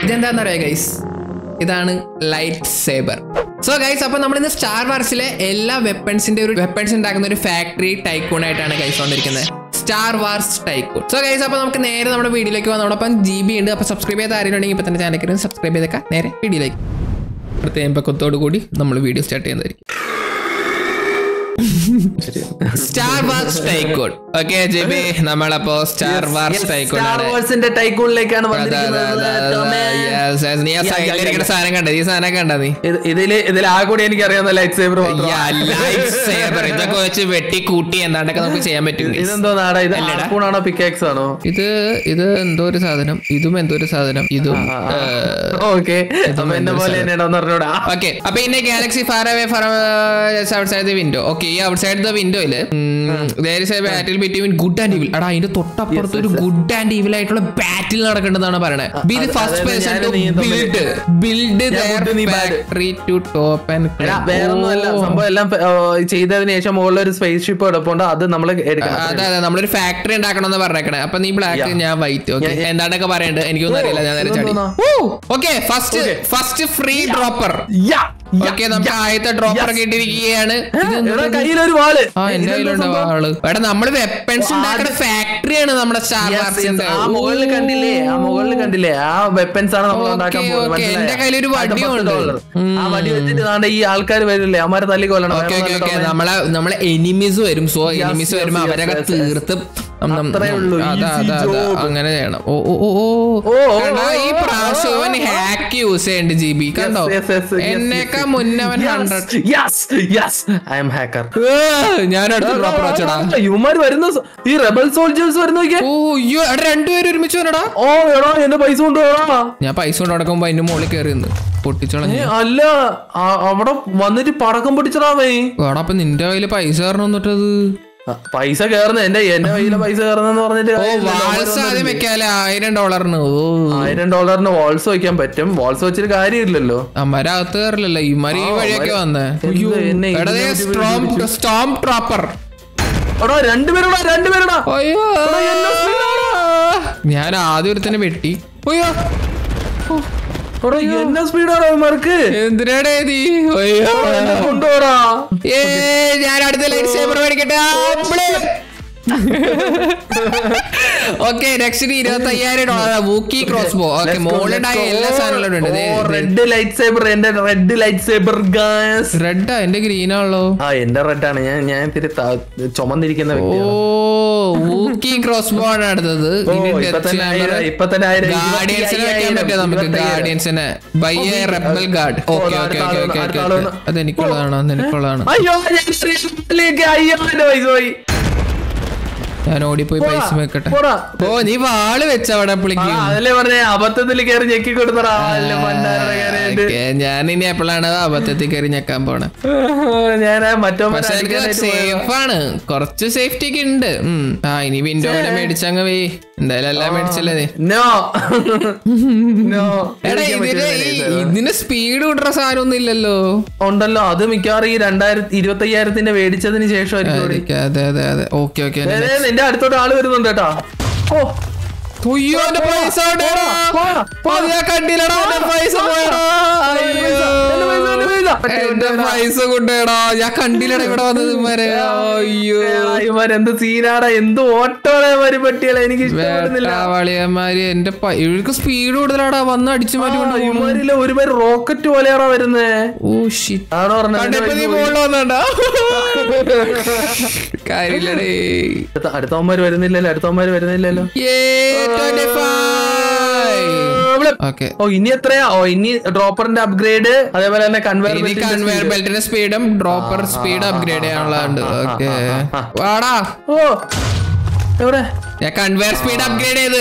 ഇതെന്താണെന്നറിയാം guys ഇതാണ് lightsaber so guys അപ്പൊ നമ്മൾ ഇന്ന് സ്റ്റാർ വാർസിലെ എല്ലാ വെപ്പൺസിന്റെ ഒരു വെപ്പൺസ് ഉണ്ടാക്കുന്ന ഒരു ഫാക്ടറി ടൈക്കൂൺ ആയിട്ടാണ് ഗൈസ് വന്നിരിക്കുന്നത് Star Wars tycoon so guys അപ്പൊ നമുക്ക് നേരെ നമ്മുടെ വീഡിയോയിലേക്ക് വന്നു നമ്മടൊപ്പം ജി ബി ഉണ്ട് അപ്പൊ സബ്സ്ക്രൈബ് ചെയ്ത ആരെങ്കിലും ഉണ്ടെങ്കിൽ ഇപ്പൊ തന്നെ ചാനൽ സബ്സ്ക്രൈബ് ചെയ്തേക്കാം നേരെ വീഡിയോയിലേക്ക് അടുത്ത എമ്പക്കത്തോടു കൂടി നമ്മൾ വീഡിയോ സ്റ്റാർട്ട് ചെയ്യുന്നതായിരിക്കും Star Wars tycoon okay G B നമ്മളപ്പോ സ്റ്റാർ വാർസ് ടൈക്കൂൺ സ്റ്റാർ ആണ് വാർസിന്റെ ടൈക്കൂണിലേക്കാണ് അതെ, അതെ, അതെ, അതെ, വന്നിരിക്കുന്നത് yes, yes. നീ ആ സൈഡിലിരിക്കുന്ന സാധനം കണ്ട ഈ സാധനം കണ്ട നീ ഇത് ഇതില് ഇതിൽ ആ കൂടി എനിക്ക് അറിയാവുന്ന ലൈറ്റ് സേബർ Yeah, lightsaber. ഇതൊക്കെ വെച്ച് വെട്ടി കൂട്ടി എന്താണ്ടൊക്കെ നമുക്ക് ചെയ്യാൻ പറ്റും guys. ഇതെന്തോ നാടാ ഇത് അല്ലടാ. ആണോ പിക്കാക്സ് ആണോ ഇത് ഇത് എന്തോ ഒരു സാധനം ഇതും എന്തോ ഒരു സാധനം ഇതും ഓക്കെ അപ്പൊ എന്നെ പോലെ തന്നെയാണോ പറഞ്ഞോടാ ഓക്കെ അപ്പൊ in a galaxy far away far outside the window okay ഈ ഔട്ട്സൈഡ് ദ വിൻഡോയില് battle between good and evil അടാ അതിന്റെ തൊട്ടപ്പുറത്ത് ഒരു ഗുഡ് ആൻഡ് ഈവിൽ ആയിട്ടുള്ള ബാറ്റിൽ നടക്കേണ്ടതാണ് പറയണത് ബി ദി അത് ഫസ്റ്റ് അതായത് പേഴ്സൺ ടു ഞാനും നീയും തമ്മിൽ- ബിൽഡ് ബിൽഡ് ഞാൻ good, നീ bad. ഫാക്ടറി ടു ടോപ്പ് എടാ, വേറൊന്നും അല്ല ആൻഡ് സംഭവം എല്ലാം ആ, ചെയ്തതിന് ശേഷം മുകളിൽ ഒരു സ്പേസ് ഷിപ്പ് എടുപ്പുണ്ട് അത് നമ്മൾ എടുക്കണം അതെ അതെ നമ്മളൊരു ഫാക്ടറി ഉണ്ടാക്കണം എന്ന് പറഞ്ഞേക്കണേ അപ്പൊ നീ ബ്ലാക്ക് ഞാൻ വൈറ്റ് ഓക്കെ എന്താണ്ടൊക്കെ പറയണ്ട് എനിക്കൊന്നും അറിയില്ല ഞാൻ നേരെ ചാടി ഇതെന്തോന്നാ? Okay first first free dropper yeah, yeah, okay നമുക്ക് യാ. ആദ്യത്തെ ഡ്രോപ്പർ കിട്ടിയിരിക്കുകയാണ് ഇത് എടാ, കയ്യിലൊരു വാള് ആ എന്റെ കയ്യിലുണ്ട് ആള് എടാ നമ്മള് വെപ്പൺസ് ഉണ്ടാക്കുന്ന ഫാക്ടറിയാണ് നമ്മുടെ സ്റ്റാർ Yes, yes. വാർസിന്റെ ആ മുകളിൽ കണ്ടില്ലേ ആ മുകളിൽ കണ്ടില്ലേ ആ വെപ്പൻസ് ആണ് നമ്മൾ Okay, ഉണ്ടാക്കാൻ പോകുന്നത് okay. മനസ്സിലായോ? എന്റെ കയ്യിലൊരു അത് വടിയും പത്ത് ഉണ്ട്. ഡോളർ. ആ വടി വെച്ചിട്ട് ദാണ്ടെ ഈ ആൾക്കാർ വരില്ലേ അമാരെ തല്ലി കൊല്ലണം ഓക്കെ വേറെ ഓക്കെ നല്ല ഓക്കെ ഡൊമൈൻ. നമ്മളെ നമ്മളെ എനിമീസ് വരും സോ എനിമീസ് yes, വരുമ്പോ yes, അവരൊക്കെ yes, yes. തീർത്ത് നം- നം- അത്രേ ഉള്ളൂ. അതാ Easy അതാ അതാ job. അങ്ങനെ ചെയ്യണം ഓ ഓ ഓ ഓ ഓ, ഓ, കണ്ടാ, ഈ ഓ, പ്രാവശ്യം ഓ, ഇവൻ ഓ. ഹാക്ക് യൂസ് ചെയ്യണ്ട് ജി ബി കണ്ടോ Yes, yes, yes, yes, എന്നേക്കാ yes. മുന്നവൻ Yes, hundred yes, yes, I am hacker. ഞാൻ അടുത്ത് ഡ്രോപ്പർ വെച്ചടാ ഇവന്മാര് വരുന്ന സ- ഈ റെബൽ സോൾജേഴ്സ് വരുന്ന നോക്കിയേ ഓ അയ്യോ എടാ രണ്ടുപേരും ഒരുമിച്ച് വന്നടാ ഓ എടാ എന്റെ പൈസ കൊണ്ടുപോടാ ഞാൻ പൈസ കൊണ്ട് നടക്കുമ്പോ അതിന്റെ മുകളിൽ കയറി നിന്ന് പൊട്ടിച്ചോളഞ്ഞു അല്ല ആ- അവിടെ വന്നിട്ട് പടക്കം പൊട്ടിച്ചടാവേ എടാ അപ്പൊ നിന്റെ കയ്യില് പൈസ കാരണം എന്നിട്ടത് പൈസ കേറുന്ന എന്റെ എന്റെ കയ്യിലെ പൈസ കേറുന്നെന്ന് പറഞ്ഞിട്ട് ഓ കാര്യമില്ലല്ലോ. വാൾസ് ആദ്യം വെക്കാല്ലേ ആയിരം ഡോളറിന് ഓ ആയിരം ഡോളറിന് വാൾസ് വെക്കാൻ പറ്റും വാൾസ് വെച്ചിട്ട് കാര്യമില്ലല്ലോ അമ്മര അകത്ത് കയറില്ലല്ലോ ഇമാര് ഈ ആ, വഴിയൊക്കെ അവര് വന്നേ എന്ത് എന്നെ എടാ ദേ ഇതിനെ സ്ട്രോം വിളിച്ച് സ്റ്റോം ട്രോപ്പർ എടാ രണ്ടുപേരടാ രണ്ടുപേരടാ അയ്യോ എടാ, എന്നെ ഞാൻ ആദ്യം ഒരുത്തനെ വെട്ടി അയ്യോ എടാ എന്നെ സ്പീഡാടാ ഇവന്മാർക്ക് എന്തിനാടേ നീ അയ്യോ എന്നെ കൊണ്ടുപോടാ ഏ ഞാൻ അടുത്ത ലൈറ്റ് സേബർ മേടിക്കട്ടെ ഓക്കെ നെക്സ്റ്റ് ഇരുപത്തി അയ്യായിരം dollar Wookiee crossbow okay മുകളിലുണ്ടായ എല്ലാ സാധനങ്ങളും ഉണ്ട് റെഡ് ലൈറ്റ് സേബർ എന്റെ റെഡ് ലൈറ്റ് സേബർ ഗാസ് റെഡാ എന്റെ ഗ്രീൻ ആണല്ലോ ആ എന്റെ റെഡ് ആണ് ഞാൻ ഞാൻ ഇത്തിരി ത- ചുമന്നിരിക്കുന്ന ഓ വ്യക്തിയാണ് വൂക്കി ക്രോസ് ബോ ആണ് അടുത്തത് ഓ, ഇപ്പൊ തന്നെ ആയിരം, ഇപ്പൊ തന്നെ ആയിരം, ഗാർഡിയൻസിനെ വെക്കാൻ ഇരുപത്തി പറ്റും നമുക്ക് അയ്യായിരം. ഗാർഡിയൻസിനെ ബൈ എ റെബൽ ഗാർഡ് ഓ, ഓക്കെ അടുത്ത ഓക്കെ ആള് ഓക്കെ വന്നു, ഓക്കെ അടുത്ത ഓക്കെ ആള് വന്നു. അത് എനിക്കുള്ളതാണ് അത് എനിക്കുള്ളതാണ് അയ്യോ ഞാൻ ശ്രീലങ്കയിലേക്ക് അയ്യോ എന്റെ പൈസ പോയി ഞാൻ ഓടിപ്പോയി പോടാ, പൈസ വെക്കട്ടെ പോടാ. ഓ നീ വാള് വെച്ച അവിടെ ആ, പുളിക്കും അതല്ലേ പറഞ്ഞേ അബദ്ധത്തിൽ കയറി ഞെക്കി കൊടുത്തടാ അല്ല പണ്ടാരുടെ കയറിയിട്ട് ഞാൻ ഇനി എപ്പോഴാണ് അബദ്ധത്തിൽ കയറി ഞെക്കാൻ പോണെ ഞാൻ മറ്റോ പക്ഷെ എനിക്ക് സേഫ് ആണ് കുറച്ച് സേഫ്റ്റി ഒക്കെ ഉണ്ട് ഉം. ആ ഇനി വിൻഡോ മേടിച്ചങ്ങ് വേ എന്തായാലും എല്ലാം മേടിച്ചല്ലേ നീ നോ നോ എടാ ഇതിന് ഈ- ഇതിന് സ്പീഡ് വിടുന്ന സാധനം ഒന്നും ഇല്ലല്ലോ ഉണ്ടല്ലോ അത് മിക്കവാറും ഈ രണ്ടായിരത്തി ഇരുപത്തി അയ്യായിരത്തിന്റെ മേടിച്ചതിന് ശേഷമായിരിക്കും ഇവിടെ. ആയിരിക്കും. അതെ അതെ അതെ ഓക്കെ ഓക്കെ ദേ, ദേ, നിന്റെ അടുത്തോട്ട് ആള് വരുന്നുണ്ട് കേട്ടാ ഓ അയ്യോ എന്റെ പൈസ കൊണ്ടുവരാ. പോടാ, പോടാ. അത് ഞാൻ കണ്ടില്ലടാ എന്റെ പൈസ പോയടാ എന്റെ പൈസ, എന്റെ പൈസ, എന്റെ പൈസ. എന്റെ പൈസ കൊണ്ടുപോയടാ ഞാൻ കണ്ടില്ലടാ ഇവിടെ വന്നത് ഇവന്മാരെ അയ്യോ ഇവന്മാര് എന്ത് സീനാടാ എന്ത് ഓട്ടോടെ വരും പട്ടികളെ എനിക്ക് ഇഷ്ടപ്പെടുന്നില്ല വേട്ടാവളിയന്മാര് എന്റെ പ- ഇവർക്ക് സ്പീഡ് കൂടുതലാടാ വന്ന് അടിച്ചു മാറ്റി കൊണ്ട് പോകുന്നു. ഇവന്മാരില്ല ഒരുപാട് റോക്കറ്റ് പോലെയാണോ വരുന്നേ ഓ ഷിറ്റ് ആണോ പറഞ്ഞത് കണ്ടപ്പോ നീ മുകളിൽ വന്നണ്ടാ കാര്യമില്ലടേ അടുത്ത അടുത്തവന്മാര് വരുന്നില്ലല്ലോ അടുത്തവന്മാര് വരുന്നില്ലല്ലോ ഓക്കെ ഓ ഇനി എത്രയാ ഓ ഇനി ഡ്രോപ്പറിന്റെ അപ്ഗ്രേഡ് അതേപോലെ തന്നെ കൺവെയർ ഇനി കൺവെയർ ബെൽറ്റിന്റെ സ്പീഡും ഡ്രോപ്പർ സ്പീഡ് അപ്ഗ്രേഡ് ചെയ്യാനുള്ളതുണ്ട് ഓക്കെ വാടാ ഓ എവിടെ ഞാൻ കൺവെയർ സ്പീഡ് അപ്ഗ്രേഡ് ചെയ്ത്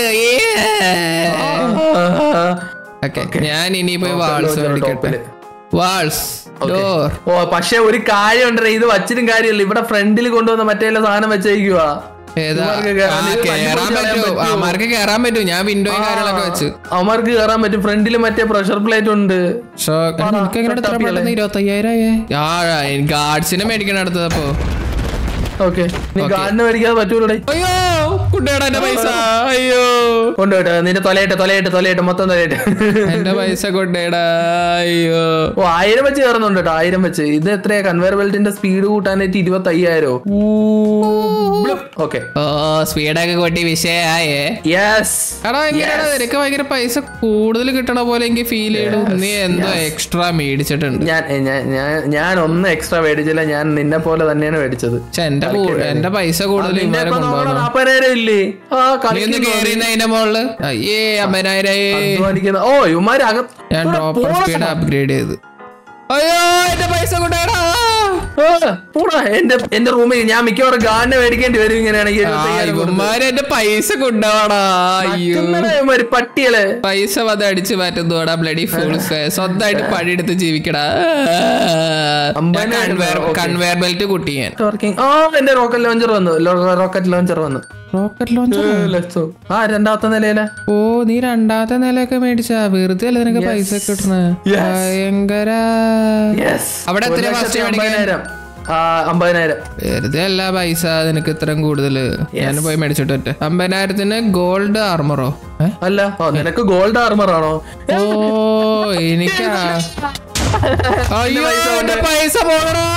ഓക്കെ ഞാൻ ഇനി പോയി വാൾസ് മേടിക്കട്ടെ വാൾസ് ഡോർ ഓ പക്ഷെ ഒരു കാര്യം ഉണ്ട് ഇത് വച്ചിട്ടും കാര്യമില്ല ഇവിടെ ഫ്രണ്ടിൽ കൊണ്ടുവന്ന മറ്റേ എല്ലാ സാധനം വെച്ചേക്കുവാ ഏതാ ഇവർക്ക് ആ, കേറാൻ- ഇത് കേറാൻ വണ്ടി പറ്റും കളയാൻ പറ്റുമോ? അമാർക്ക് കേറാൻ പറ്റും ഞാൻ വിൻഡോയും കാര്യങ്ങളൊക്കെ വെച്ച് അവന്മാർക്ക് കയറാൻ പറ്റും ഫ്രണ്ടിൽ മറ്റേ പ്രഷർ പ്ലേറ്റ് ഉണ്ട് പക്ഷേ നിനക്ക് എങ്ങനെ എത്ര പെട്ടെന്ന് ഇരുപത്തി അയ്യായിരം ആയേ ആ ഗാർഡ്സിനെ മേടിക്കണം അടുത്തത് അപ്പോ ഓക്കെ നീ ഗാർഡിന് മേടിക്കാതെ പറ്റൂലേ അയ്യോ കുട്ടിയുടെ എന്റെ പൈസ അയ്യോ കൊണ്ടുപോയിട്ട് നിന്റെ തൊലയിട്ട് തൊലയിട്ട് തൊലയിട്ട് മൊത്തം തൊലയിട്ട് എന്റെ പൈസ കൊണ്ടേടാ അയ്യോ ഓ ആയിരം വെച്ച് കയറുന്നുണ്ട് കേട്ടോ ആയിരം വെച്ച് ഇത് എത്രയാ കൺവെയർ ബെൽറ്റിന്റെ സ്പീഡ് കൂട്ടാനായിട്ട് ഇരുപത്തി അയ്യായിരോ ഓക്കെ ഓ സ്പീഡൊക്കെ കൊട്ടി വിഷയായേ യെസ് എടാ എങ്ങനെയാടാ നിനക്ക് ഭയങ്കര പൈസ കൂടുതൽ കിട്ടണ പോലെ എനിക്ക് ഫീൽ ചെയ്തു നീ എന്തോ എക്സ്ട്രാ മേടിച്ചിട്ടുണ്ട് ഞാൻ ഞാൻ ഞാൻ ഞാൻ ഒന്നും എക്സ്ട്രാ മേടിച്ചില്ല ഞാൻ നിന്നെ പോലെ തന്നെയാണ് മേടിച്ചത് പക്ഷെ എന്റെ കൂ- എന്റെ പൈസ കൂടുതൽ നിന്റെ ഇവരെ ഇപ്പൊ നോക്കണം കൊണ്ടുപോകണം നാപ്പതിനായിരം ഇല്ലേ ആ നീ ഒന്ന് കേറി അതിന്റെ മുകളില് അയ്യേ അമ്പതിനായിരം കളിക്കുന്ന ഓ ഇവന്മാര് അക ഞാൻ ഡ്രോപ്പർ സ്പീഡ് അപ്ഗ്രേഡ് ചെയ്ത് അയ്യോ എന്റെ പൈസ കൊണ്ടുപോയടാ ആ, പോടാ എന്റെ എന്റെ റൂമിൽ ഞാൻ മിക്കവാറും ഗാനെ മേടിക്കേണ്ടി വരും ഇങ്ങനെയാണെങ്കിൽ ആ, എഴുപത്തയ്യായിരം കൊടുത്ത്. ഇവന്മാര് എന്റെ പൈസ കൊണ്ടുപോടാ അയ്യോ തിന്നടാ ഇവന്മാര് പട്ടികള് പൈസ വന്ന് അടിച്ചു മാറ്റുന്നോടാ ബ്ലഡി ഫൂൾസ് സ്വന്തമായിട്ട് പണിയെടുത്ത് ജീവിക്കടാ അമ്പതിനായിരം കൺവെയർ okay. കൺവെയർ ബെൽറ്റ് കുട്ടിയാൻ വർക്കിംഗ് ആ എന്റെ റോക്കറ്റ് ലോഞ്ചർ വന്നു റോക്കറ്റ് ലോഞ്ചർ വന്നു റോക്കറ്റ് ലോഞ്ചർ ഏ, let's go. ആ രണ്ടാമത്തെ നിലയിലെ ഓ നീ രണ്ടാമത്തെ നിലയൊക്കെ മേടിച്ചാ വെറുതെ അല്ല നിനക്ക് പൈസ കിട്ടണ Yes. ഭയങ്കര യെസ് അവിടെ എത്രയാ first മേടിക്കാൻ? അമ്പതിനായിരം ആ അമ്പതിനായിരം വെറുതെ അല്ല പൈസ നിനക്ക് ഇത്രയും കൂടുതല് ഞാൻ പോയി മേടിച്ചിട്ട് ഒറ്റ അമ്പതിനായിരത്തിന് ഗോൾഡ് ആർമറോ അല്ല ഓ നിനക്ക് ഗോൾഡ് ആർമർ ആണോ ഓ എനിക്കാ അയ്യോ എന്റെ പൈസ പോയടാ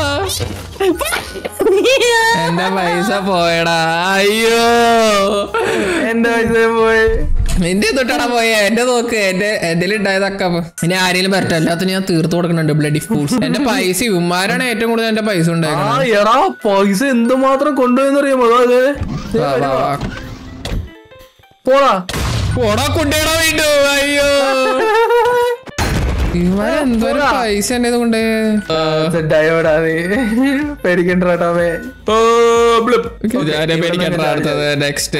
എന്റെ പൈസ പോയടാ അയ്യോ എന്റെ പൈസ പോയി നിന്റെ തൊട്ടാടാ പോയ എന്റെ നോക്ക് എന്റെ എന്റെ ഉണ്ടായതൊക്കെ ഇനി ആരെങ്കിലും വരട്ടെ എല്ലാത്തിനും ഞാൻ തീർത്തു കൊടുക്കുന്നുണ്ട് ബ്ലഡി ഫൂൾസ് എന്റെ പൈസ ഇവന്മാരാണ് ഏറ്റവും കൂടുതൽ എന്റെ പൈസ ആ ഉണ്ടായിരുന്നത് എടാ പൈസ എന്തുമാത്രം കൊണ്ടുപോയെന്ന് അറിയാമോ അതായത് വാ, വാ, വാ. പോടാ പോടാ കൊണ്ടേടാ വീണ്ടും അയ്യോ ഇവന്മാരെന്തോരം പൈസ എന്റെ കൊണ്ട് ഡയോടാ നീ പേടിക്കണ്ട കേട്ടാവേ ഓ ബ്ലിപ്പ് ഞാനെ പേടിക്കണ്ട അടുത്തത് നെക്സ്റ്റ്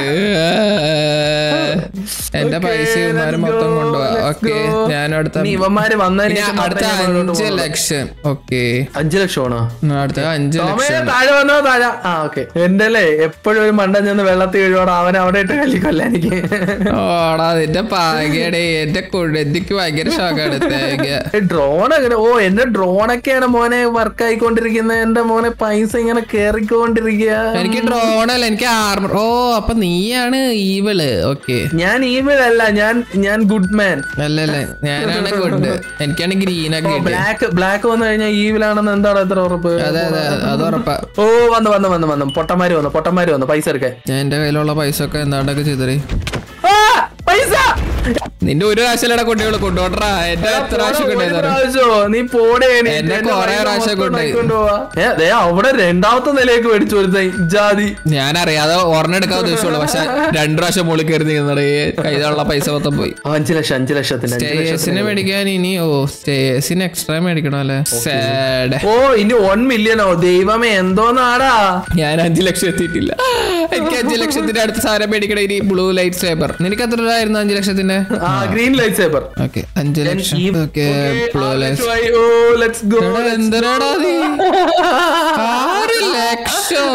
എന്റെ പൈസ ഇവന്മാര് മൊത്തം കൊണ്ടുപോവാ ഓക്കെ ഞാൻ അടുത്ത നീ ഇവന്മാര് വന്നതിന് പിന്നെ ശേഷം അടുത്ത മാത്രമേ ഞാൻ മുന്നോട്ട് അഞ്ച് പോകുള്ളൂ. ലക്ഷം ഓക്കെ അഞ്ച് ലക്ഷമാണോ അടുത്ത അഞ്ച് ടോമേ, ലക്ഷം താഴെ വന്നോ താഴെ ആ ഓക്കെ എന്റെ അല്ലേ എപ്പോഴും ഒരു മണ്ടൻ ചെന്ന് വെള്ളത്തിൽ വീഴുവാണ് അവൻ അവിടെ ഇട്ട് കല്ലിക്കൊല്ല എനിക്ക് ഓടാ നിന്റെ പാകയുടെ എന്റെ കുഴന്തിക്ക് ഭയങ്കര ഷോക്കാണ് തേങ്ങ ഡ്രോൺ അങ്ങനെ ഓ എന്റെ ഡ്രോണൊക്കെയാണ് മോനെ വർക്ക് ആയിക്കൊണ്ടിരിക്കുന്നത് എന്റെ മോനെ പൈസ ഇങ്ങനെ കേറിക്കൊണ്ടിരിക്കുക എനിക്ക് ഡ്രോൺ അല്ല എനിക്ക് ആർമർ ഓ അപ്പൊ നീയാണ് ഈവിള് ഓക്കെ ഞാൻ ഈവിൾ അല്ല ഞാൻ ഞാൻ ഗുഡ് മാൻ അല്ലല്ലേ ഞാനാണ് ഗുഡ് എനിക്കാണ് ഗ്രീൻ ഒക്കെ കിട്ടിയത് ബ്ലാക്ക് ബ്ലാക്ക് വന്നു കഴിഞ്ഞാൽ ഈവിൾ ആണെന്ന് എന്താണ് എത്ര ഉറപ്പ് അതെ അതെ അത് ഉറപ്പാ ഓ വന്നു വന്നു വന്നു വന്നു പൊട്ടന്മാര് വന്നു പൊട്ടന്മാര് വന്നു പൈസ എടുക്കാൻ ഞാൻ എന്റെ കയ്യിലുള്ള പൈസ ഒക്കെ എന്താണ്ടൊക്കെ ചെയ്തേ ആ, പൈസ നിന്റെ ഒരു പ്രാവശ്യം കൊണ്ടുപോയി കൊണ്ടുപോട്ടാ എന്റെ എത്ര പ്രാവശ്യം ഒരു കൊണ്ടുപോയി പ്രാവശ്യമോ? നീ പോടേ നീ. എന്നെ എന്റെ കുറേ പൈസ പ്രാവശ്യം മൊത്തം കൊണ്ടുപോയി. കൊണ്ടുപോവാ. ഏ, ദേ അവിടെ രണ്ടാമത്തെ നിലയ്ക്ക് മേടിച്ചു കൊടുത്ത ജാതി ഞാൻ അറിയാതെ ഒരെണ്ണം എടുക്കാൻ ഉദ്ദേശിച്ചുള്ളൂ പക്ഷെ രണ്ടു പ്രാവശ്യം മുകളിൽ കയറി നിങ്ങളുടെ കയ്യിലുള്ള പൈസ മൊത്തം പോയി അഞ്ചു ലക്ഷം അഞ്ചു ലക്ഷത്തിന്റെ അഞ്ച് ലക്ഷത്തിന്. സ്റ്റേസിന് മേടിക്കാൻ ഇനി ഓ സ്റ്റേസിന് എക്സ്ട്രാ മേടിക്കണം അല്ലേ സാഡ് ഓ ഇനി വൺ മില്യണോ ദൈവമേ എന്തോന്നാടാ ഞാൻ അഞ്ചു ലക്ഷം എത്തിയിട്ടില്ല എനിക്ക് അഞ്ചു ലക്ഷത്തിന്റെ അടുത്ത സാധനം മേടിക്കണം ഇനി ബ്ലൂ ലൈറ്റ് സേബർ നിനക്ക് എത്ര രൂപ ആയിരുന്നു അഞ്ചു ലക്ഷത്തിന്റെ ആ ഗ്രീൻ ലൈറ്റ് സേബർ ഓക്കെ അഞ്ചു ലക്ഷം ഓക്കെ ബ്ലൂ ലൈറ്റ് ഓ ലെറ്റ്സ് ഗോ എന്തിനാടാ നീ ആറ് ലക്ഷം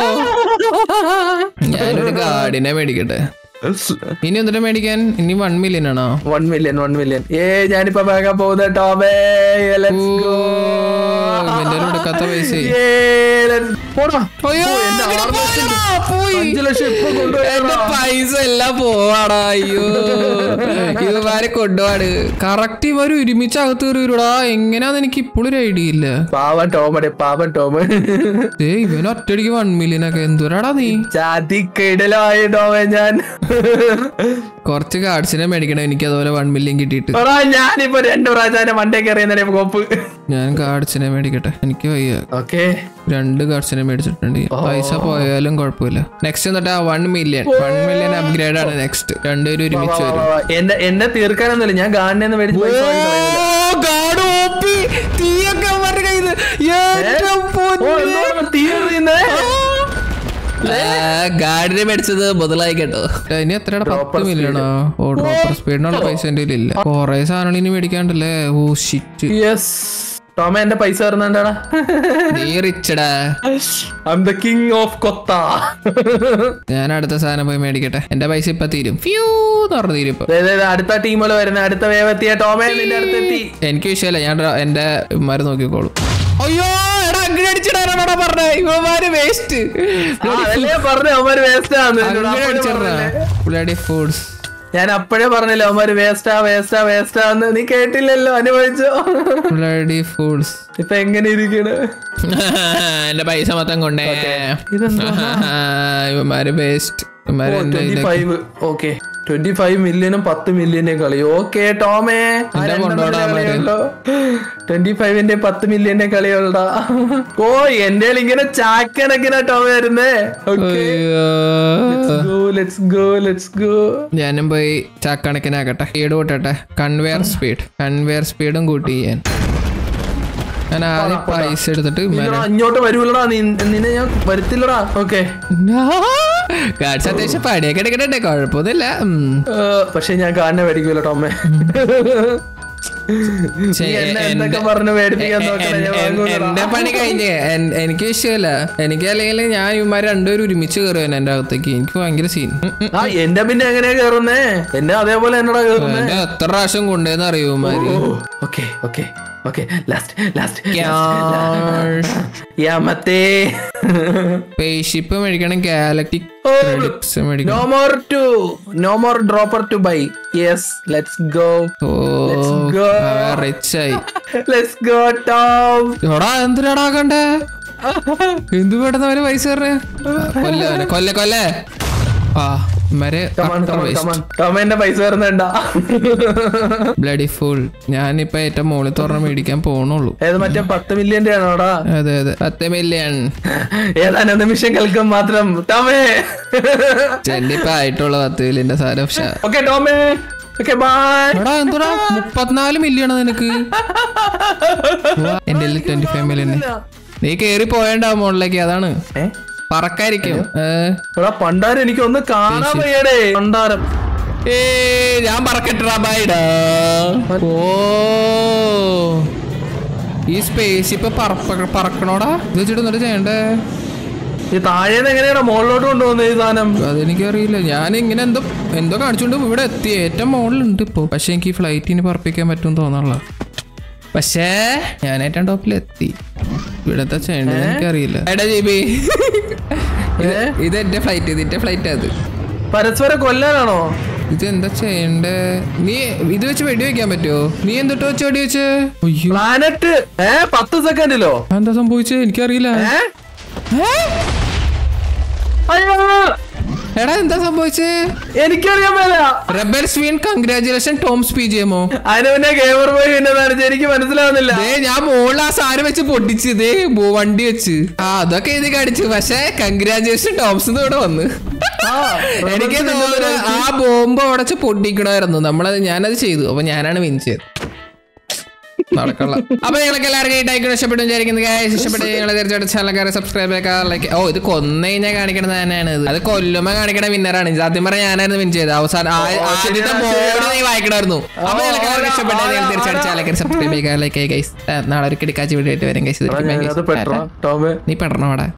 ഞാനൊരു ഗാർഡിനെ മേടിക്കട്ടെ ഇനി എന്തിനാ മേടിക്കാൻ ഇനി വൺ മില്യൺ ആണോ വൺ മില്യൺ വൺ മില്യൺ ഏ ഞാനിപ്പോ വേഗം പോകുന്ന ടോമേ ലെറ്റ്സ് ഗോ ഇവന്റെ എടുക്കാത്ത പൈസ പോടാ അയ്യോ, ഓ, എന്റെ ഇവിടെ ആറ് ലക്ഷം പോയടാ, പോയി. അഞ്ചു ലക്ഷം ഇപ്പൊ എന്റെ കൊണ്ടുപോയി പൈസ എല്ലാം പോവാടാ അയ്യോ ഇവന്മാരെ കൊണ്ടുപോവാണ് കറക്റ്റ് ഇവര് ഒരുമിച്ച് അകത്ത് കയറിടാ എങ്ങനെയാന്ന് എനിക്ക് ഇപ്പോഴും ഒരു ഐഡിയ ഇല്ല പാവൻ ടോമടെ പാവൻ ടോമ ഏ ഇവൻ ഒറ്റടിക്ക് വൺ മില്യൺ ഒക്കെ എന്തോരാടാ നീ ചാതിക്കിടലായി ടോമേ ഞാൻ കുറച്ച് കാർഡ്സിനെ മേടിക്കണം എനിക്ക് അതുപോലെ വൺ മില്യൺ കിട്ടിയിട്ട് എടാ, ഞാനിപ്പോ രണ്ടു പ്രാവശ്യം മണ്ടേക്ക് അറിയുന്ന കോപ്പ് ഞാൻ കാർഡ്സിനെ മേടിക്കട്ടെ എനിക്ക് വയ്യ ഓക്കെ രണ്ട് കാർഡ്സിനെ മേടിച്ചിട്ടുണ്ട് പൈസ പോയാലും കുഴപ്പമില്ല നെക്സ്റ്റ് എന്നിട്ട് one million one million upgrade ആണ് നെക്സ്റ്റ് രണ്ടുപേരും ഒരുമിച്ച് വരും എന്നെ എന്നെ തീർക്കാനൊന്നുമില്ല ഞാൻ ഗാണ്ടിന്ന് മേടിച്ച് പൈസ വാങ്ങി കളയുന്നില്ല. ഗാഡ് ഓപ്പി തീയൊക്കെ അവരുടെ കയ്യിൽ ഓ, എന്താണ് തീ എറിയുന്നേ? ഗാഡിനെ മേടിച്ചത് മുതലായി കേട്ടോ ഇനി എത്രയുടെ പത്ത് മില്യണോ ഓ ഡ്രോപ്പർ സ്പീഡിനുള്ള പൈസ എന്റെ ഇല്ല കൊറേ സാധനങ്ങൾ ഇനി മേടിക്കാണ്ടല്ലേ ഓ ഷിറ്റ് യെസ് ടോമ എന്റെ പൈസ തരുന്നുണ്ടാടാ നീ റിച്ചടാ I the king of Kotha ഞാൻ അടുത്ത സാധനം പോയി മേടിക്കട്ടെ എന്റെ പൈസ ഇപ്പൊ തീരും ഫ്യൂ എന്ന് പറഞ്ഞു തീരും ഇപ്പൊ ദേ, ദേ, ദേ, അടുത്ത ടീമുകൾ വരുന്ന അടുത്ത വേവെത്തിയ ടോമേ നിന്റെ അടുത്തെത്തി എനിക്ക് വിഷയമല്ല ഞാൻ ഡ്ര- എന്റെ ഉമ്മാര് നോക്കിക്കോളും അയ്യോ എടാ അപ്ഗ്രേഡ് അടിച്ചിടാനാണോടാ പറഞ്ഞ ഇവന്മാര് വേസ്റ്റ് ആ, അതല്ലേ പറഞ്ഞ അവന്മാര് വേസ്റ്റ് ആന്ന് എന്നോട് അങ്ങനെ അപ്പഴേ അടിച്ചിടാ പറഞ്ഞില്ലേ? ബ്ലഡി ഫുഡ്സ് ഞാൻ അപ്പഴേ പറഞ്ഞില്ല അവന്മാര് വേസ്റ്റാ വേസ്റ്റാ വേസ്റ്റാന്ന് നീ കേട്ടില്ലല്ലോ അനുഭവിച്ചോ ബ്ലഡി ഫുഡ്സ് ഇപ്പൊ എങ്ങനെ ഇരിക്കണ് എന്റെ പൈസ മൊത്തം കൊണ്ടേ ഇതെന്താ? ഇവന്മാര് വേസ്റ്റ് ഇവന്മാര് എന്താ ട്വന്റി ഇത്? ഫൈവ് ഓക്കെ ട്വന്റി ഫൈവ് മില്യനും പത്ത് മില്യന്റെ കളി ഓക്കെ ടോമേ എന്റെ കൊണ്ടോടാ അവന്മാര്. ട്വന്റി ഫൈവിന്റെ പത്ത് മില്യന്റെ കളികളുടെ ഓ എന്റെ ഇങ്ങനെ ചാക്കണക്കിനാ ടോമ വരുന്നേ ഓക്കെ അയ്യോ. Go let's go let's go ഞാനും പോയി ചാക്കണക്കിനാക്കട്ടെ സ്പീഡ് കൂട്ടട്ടെ കൺവെയർ സ്പീഡ് കൺവെയർ സ്പീഡും കൂട്ടി ഞാൻ ഞാൻ ആദ്യം പൈസ എടുത്തിട്ട് ഇവന്മാരെ- അങ്ങോട്ട് വരൂലടാ നീ നിന്നെ ഞാൻ വരുത്തില്ലടാ ഓക്കെ കാഴ്ച അത്യാവശ്യം പടിയൊക്കെ എടുക്കട്ടെ കുഴപ്പമൊന്നുമില്ല ഉം. പക്ഷെ ഞാൻ കാന്നെ മേടിക്കൂല ടോമേ ശ്ശെ, നീ എന്നെ എ- എന്തൊക്കെ എന്റെ- പറഞ്ഞ് മേടിപ്പിക്കാൻ എ- നോക്കണേ, ഞാൻ എ- വാങ്ങൂലടാ. എന്റെ പണി കഴിഞ്ഞ് എൻ- എനിക്ക് വിഷയമല്ല എനിക്ക് അല്ലെങ്കിൽ ഞാൻ ഇവന്മാർ രണ്ടുപേരും ഒരുമിച്ച് കയറുവാൻ എന്റെ അകത്തേക്ക് എനിക്ക് ഭയങ്കര സീൻ ഉം, ഉം. ആ എന്റെ പിന്നെ എങ്ങനെയാ കേറുന്നേ എന്നെ അതേപോലെ എന്നടാ കേറുന്നേ എന്റെ എത്ര പ്രാവശ്യം കൊണ്ടുവന്ന് അറിയൂ ഇവന്മാര് okay okay okay last last Gosh. യാമത്തേ സ്പേസ്ഷിപ്പ് മേടിക്കണം ഗാലക്ടിക് Oh, ക്രെഡിറ്റ്സ് മേടിക്കണം no more to no more dropper to buy yes let's go oh go. Rich ആയി ലെറ്റ്സ് ഗോ ടോം എടാ എന്തിനാടാ കണ്ടേ എന്ത് പെട്ടെന്ന് അവര് പൈസ പറഞ്ഞേ കൊല്ല അവനെ, കൊല്ല കൊല്ല ആ മരെ കമാൻ കമാൻ കമാൻ ടോം എന്റെ പൈസ വരുന്നുണ്ടാ ബ്ലഡി ഫുൾ ഞാനിപ്പോ ഏറ്റവും മുകളിൽ തുറന്ന് മേടിക്കാൻ പോണുള്ളൂ ഏത് മറ്റേ പത്ത് മില്യന്റെ ആണോടാ അതെ അതെ പത്ത് മില്യൺ ഏതാനും നിമിഷങ്ങൾക്ക് മാത്രം ടോമേ ചെണ്ടിപ്പ ആയിട്ടുള്ള പത്ത് മില്യന്റെ സാരം പക്ഷെ ഓക്കെ ടോമേ ഓക്കെ ബൈ എടാ എന്തുടാ മുപ്പത്തിനാല് മില്യൺ നിനക്ക് എന്റെ ട്വന്റി ഫൈവ് മില്യൺ നീ കേറി പോയണ്ടാവും മുകളിലേക്ക് അതാണ് ഏ പറക്കായിരിക്കും ഏ. എടാ പണ്ടാരം എനിക്ക് ഒന്ന് കാണാൻ വയ്യടേ പണ്ടാരം ഏ ഞാൻ പറക്കട്ടാ ബൈഡാ ഓ ഈ സ്പേസ് ഇപ്പൊ പറപ്പ- പറക്കണോടാ ഇത് വെച്ചിട്ട് എന്നിട്ട് ചെയ്യണ്ടേ ഈ താഴേന്ന് എങ്ങനെയാടാ മുകളിലോട്ട് കൊണ്ടുപോകുന്നത് ഈ സാധനം അതെനിക്കറിയില്ല ഞാൻ ഇങ്ങനെ എന്തോ എന്തോ കാണിച്ചോണ്ട് ഇവിടെ എത്തി ഏറ്റവും മുകളിലുണ്ട് ഇപ്പൊ പക്ഷെ എനിക്ക് ഈ ഫ്ലൈറ്റിന് പറപ്പിക്കാൻ പറ്റും തോന്നാനുള്ള പക്ഷേ ഞാൻ ഏറ്റവും ടോപ്പിൽ എത്തി ഇവിടത്തെ ചെയ്യേണ്ടത് എനിക്കറിയില്ല എടാ ജിബി ഇത് ഇത് എന്റെ ഫ്ലൈറ്റ് ഇതിന്റെ ഫ്ലൈറ്റ് അത് പരസ്പരം കൊല്ലാനാണോ ഇത് എന്താ ചെയ്യണ്ടേ നീ ഇത് വെച്ച് വെടി വെക്കാൻ പറ്റുമോ നീ എന്തിട്ട് വെച്ച് വെടി വെച്ച് അയ്യോ പ്ലാനറ്റ് ഏ പത്ത് സെക്കൻഡിലോ എന്താ സംഭവിച്ചേ എനിക്കറിയില്ല ഏ ഏ? അയ്യോ എടാ എന്താ സംഭവിച്ചേ എനിക്കറിയാൻ മേല റബൽ സ്വീൻ കൺഗ്രാചുലേഷൻ ടോംസ് പി ജി എമോ അതിന് പിന്നെ ഗെയിമർ പോയി പിന്നെ കാണിച്ച് എനിക്ക് മനസ്സിലാവുന്നില്ല ദേ ഞാൻ മുകളിൽ ആ സാധനം വെച്ച് പൊട്ടിച്ച് ദേ ബോ- വണ്ടി വെച്ച് ആ അതൊക്കെ എഴുതി കാണിച്ചു പക്ഷെ കൺഗ്രാജുലേഷൻ ടോംസ് ഇവിടെ വന്ന് ആ, എനിക്ക് തോന്നുന്നു ആ ബോംബ് അവിടെ വെച്ച് പൊട്ടിക്കണമായിരുന്നു നമ്മളത് ഞാനത് ചെയ്തു അപ്പൊ ഞാനാണ് വിൻ ചെയ്തത് നടക്കള്ള അപ്പൊ നിങ്ങൾക്ക് എല്ലാവർക്കും ഈ ടൈക്കിന് ഇഷ്ടപ്പെട്ടു വിചാരിക്കുന്നത് guys. ഇഷ്ടപ്പെട്ട് നിങ്ങൾ തീർച്ചയായിട്ടും ചാനൽക്കാരെ സബ്സ്ക്രൈബ് ലൈക്ക് ഓ ഇത് കൊന്നു കഴിഞ്ഞാൽ കാണിക്കണത് തന്നെയാണ് ഇത് അത് കൊല്ലുമ്പോ കാണിക്കണ വിന്നറാണ് സത്യം പറഞ്ഞാൽ ഞാനായിരുന്നു വിൻ ചെയ്തത് അവസാനം ആ- ആദ്യത്തെ ബോർഡ് നീ വായിക്കണമായിരുന്നു അപ്പൊ നിങ്ങൾക്ക് എല്ലാവർക്കും ഇഷ്ടപ്പെട്ടത് നിങ്ങൾ തീർച്ചയായിട്ടും ചാനൽക്കാരെ സബ്സ്ക്രൈബ് ചെയ്യുക ലൈക്ക് ഗൈസ് നാളെ ഒരു കിടക്കാച്ചി വീഡിയോ ആയിട്ട് വരും ഗൈസ് അത് പെട്ടോ ടോമേ നീ പെടണോടാ